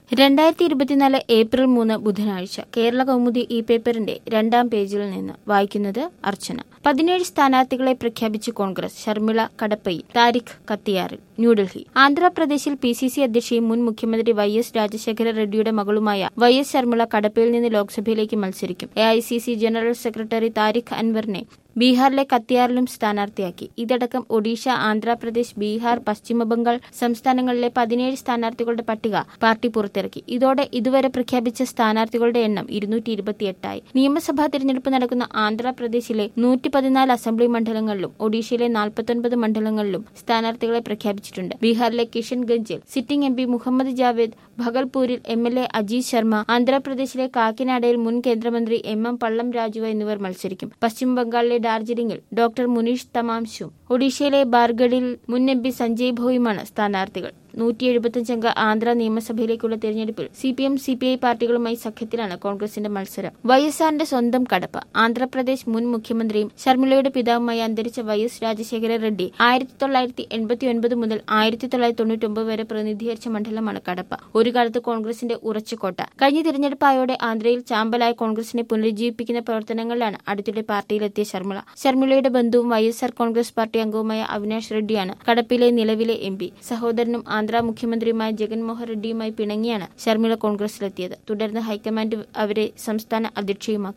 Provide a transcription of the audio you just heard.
രണ്ടായിരത്തി ഇരുപത്തിനാല് ഏപ്രിൽ മൂന്ന് ബുധനാഴ്ച കേരള കൗമുദി ഈ പേപ്പറിന്റെ രണ്ടാം പേജിൽ നിന്ന് വായിക്കുന്നത് അർച്ചന പതിനേഴ് സ്ഥാനാർത്ഥികളെ പ്രഖ്യാപിച്ച് കോൺഗ്രസ് ശർമിള കടപ്പയിൽ താരിഖ് കത്തിയാറിൽ ന്യൂഡൽഹി ആന്ധ്രാപ്രദേശിൽ പി സി സി അധ്യക്ഷയും മുൻ മുഖ്യമന്ത്രി വൈ എസ് രാജശേഖര റെഡ്ഡിയുടെ മകളുമായ വൈ എസ് ശർമിള കടപ്പയിൽ നിന്ന് ലോക്സഭയിലേക്ക് മത്സരിക്കും A I C C general secretary Tariq അൻവറിനെ ബീഹാറിലെ കത്തിയാറിലും സ്ഥാനാർത്ഥിയാക്കി ഇതടക്കം ഒഡീഷ ആന്ധ്രാപ്രദേശ് ബീഹാർ പശ്ചിമബംഗാൾ സംസ്ഥാനങ്ങളിലെ പതിനേഴ് സ്ഥാനാർത്ഥികളുടെ പട്ടിക പാർട്ടി പുറത്തിറക്കി ഇതോടെ ഇതുവരെ പ്രഖ്യാപിച്ച സ്ഥാനാർത്ഥികളുടെ എണ്ണം ഇരുന്നൂറ്റി ഇരുപത്തിയെട്ടായി നിയമസഭാ തിരഞ്ഞെടുപ്പ് നടക്കുന്ന ആന്ധ്രാപ്രദേശിലെ നൂറ്റി പതിനാല് അസംബ്ലി മണ്ഡലങ്ങളിലും ഒഡീഷയിലെ നാൽപ്പത്തൊൻപത് മണ്ഡലങ്ങളിലും സ്ഥാനാർത്ഥികളെ പ്രഖ്യാപിച്ചിട്ടുണ്ട് ബീഹാറിലെ കിഷൻഗഞ്ചിൽ sitting M P Mohammed Javed ഭഗൽപൂരിൽ M L A Ajeet Sharma ആന്ധ്രാപ്രദേശിലെ കാക്കിനാഡയിൽ മുൻ കേന്ദ്രമന്ത്രി എം എം പള്ളം രാജുവ എന്നിവർ മത്സരിക്കും പശ്ചിമബംഗാളിലെ ഡാർജിലിംഗിൽ ഡോക്ടർ മുനീഷ് തമാംശും ഒഡീഷയിലെ ബാർഗഡിൽ മുൻ എം പി സഞ്ജയ് ഭോയുമാണ് സ്ഥാനാർത്ഥികൾ നൂറ്റി എഴുപത്തിയഞ്ചംഗ ആന്ധ്ര നിയമസഭയിലേക്കുള്ള തെരഞ്ഞെടുപ്പിൽ C P M C P I പാർട്ടികളുമായി സഖ്യത്തിലാണ് കോൺഗ്രസിന്റെ മത്സരം വൈ എസ് ആറിന്റെ സ്വന്തം കടപ്പ ആന്ധ്രാപ്രദേശ് മുൻ മുഖ്യമന്ത്രിയും ശർമിളയുടെ പിതാവുമായി അന്തരിച്ച വൈ എസ് രാജശേഖര റെഡ്ഡി ആയിരത്തി തൊള്ളായിരത്തി എൺപത്തി ഒൻപത് മുതൽ ആയിരത്തി തൊള്ളായിരത്തി തൊണ്ണൂറ്റി ഒമ്പത് വരെ പ്രതിനിധീകരിച്ച മണ്ഡലമാണ് കടപ്പ ഒരു കാലത്ത് കോൺഗ്രസിന്റെ ഉറച്ചുകോട്ട കഴിഞ്ഞ തിരഞ്ഞെടുപ്പായോടെ ആന്ധ്രയിൽ ചാമ്പലായ കോൺഗ്രസിനെ പുനരുജ്ജീവിപ്പിക്കുന്ന പ്രവർത്തനങ്ങളിലാണ് അടുത്തിടെ പാർട്ടിയിലെത്തിയ ശർമിള ശർമിളയുടെ ബന്ധുവും Y S R Congress party അംഗവുമായ അവിനാഷ് റെഡ്ഡിയാണ് കടപ്പിലെ നിലവിലെ എം പി സഹോദരനും ആന്ധ്ര മുഖ്യമന്ത്രിയുമായ ജഗൻമോഹൻ റെഡ്ഡിയുമായി പിണങ്ങിയാണ് ശർമിള കോൺഗ്രസിലെത്തിയത് തുടർന്ന് ഹൈക്കമാൻഡ് അവരെ സംസ്ഥാന അധ്യക്ഷയുമാക്കി